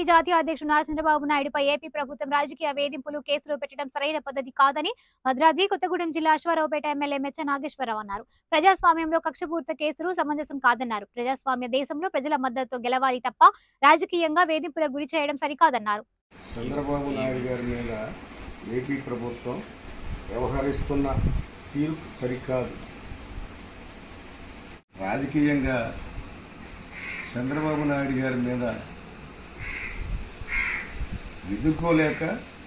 party జాతీయ అధ్యక్షుడు Nara Chandrababu నాయుడుపై AP ప్రభుత్వం రాజకీయ వేధింపులు కేసులు పెట్టడం సరైన పద్ధతి కాదని భద్రాద్రి కొత్తగూడెం జిల్లా అశ్వారావుపేట ఎమ్మెల్యే మెచ్చ నాగేశ్వరరావు అన్నారు ప్రజాస్వామ్యంలో కక్షపూర్త కేసులు సమంజసం కాదన్నారు ప్రజాస్వామ్య దేశంలో ప్రజల మద్దతుతో గెలవాలి తప్ప రాజకీయంగా వేధింపులకు గురి చేయడం సరికాదన్నారు చంద్రబాబు నాయుడు గారి మీద ఏపీ ప్రభుత్వం వ్యవహరిస్తున్న తీరు సరికాదు రాజకీయంగా చంద్రబాబు నాయుడు గారి మీద ఎదుర్కోలేక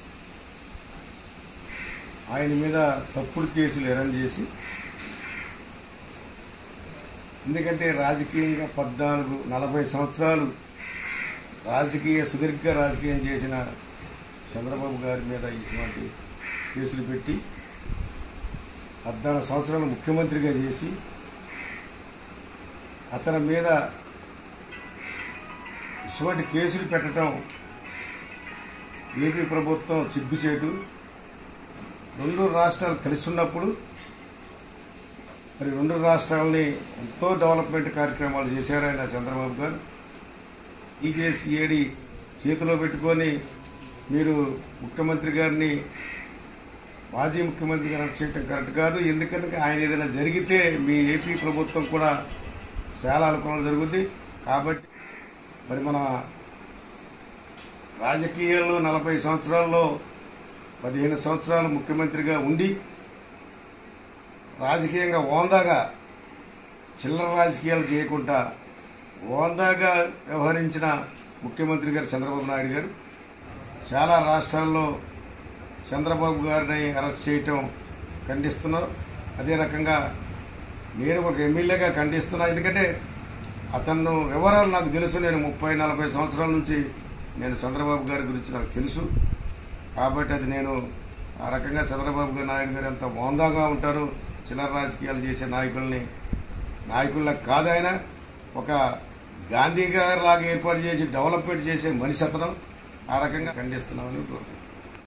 ఆయన మీద తప్పుడు కేసులు ఎరం చేసి ఎందుకంటే రాజకీయంగా పద్నాలుగు నలభై సంవత్సరాలు రాజకీయ సుదీర్ఘ రాజకీయం చేసిన చంద్రబాబు గారి మీద ఇటువంటి కేసులు పెట్టి పద్నాలుగు సంవత్సరాలు ముఖ్యమంత్రిగా చేసి అతని మీద ఇటువంటి కేసులు పెట్టడం ఏపీ ప్రభుత్వం చిగ్గుచేటు రెండు రాష్ట్రాలు కలిసి ఉన్నప్పుడు మరి రెండు రాష్ట్రాలని ఎంతో డెవలప్మెంట్ కార్యక్రమాలు చేశారు ఆయన చంద్రబాబు గారు ఈజేసీఏడి చేతిలో పెట్టుకొని మీరు ముఖ్యమంత్రి గారిని మాజీ ముఖ్యమంత్రి గారు అరెస్ట్ చేయడం కరెక్ట్ కాదు ఎందుకంటే ఆయన ఏదైనా జరిగితే మీ ఏపీ ప్రభుత్వం కూడా చాలా అనుకూలంగా జరుగుద్ది కాబట్టి మరి మన రాజకీయాల్లో నలభై సంవత్సరాల్లో పదిహేను సంవత్సరాలు ముఖ్యమంత్రిగా ఉండి రాజకీయంగా ఓందాగా చిల్లర రాజకీయాలు చేయకుండా ఓందాగా వ్యవహరించిన ముఖ్యమంత్రి గారు చంద్రబాబు నాయుడు గారు చాలా రాష్ట్రాల్లో చంద్రబాబు గారిని అరెస్ట్ చేయటం ఖండిస్తున్నాం అదే రకంగా నేను ఒక ఎమ్మెల్యేగా ఖండిస్తున్నా ఎందుకంటే అతను వివరాలు నాకు తెలుసు నేను ముప్పై నలభై సంవత్సరాల నుంచి నేను చంద్రబాబు గారి గురించి నాకు తెలుసు కాబట్టి అది నేను ఆ రకంగా చంద్రబాబు గారు నాయుడు గారు ఎంత మోందాగా ఉంటారు చిల్లర రాజకీయాలు చేసే నాయకుల్ని నాయకులకు కాదు ఆయన ఒక గాంధీ గారి లాగా ఏర్పాటు చేసి డెవలప్మెంట్ చేసే మనిషి అతను ఆ రకంగా ఖండిస్తున్నామని కోరుతున్నాను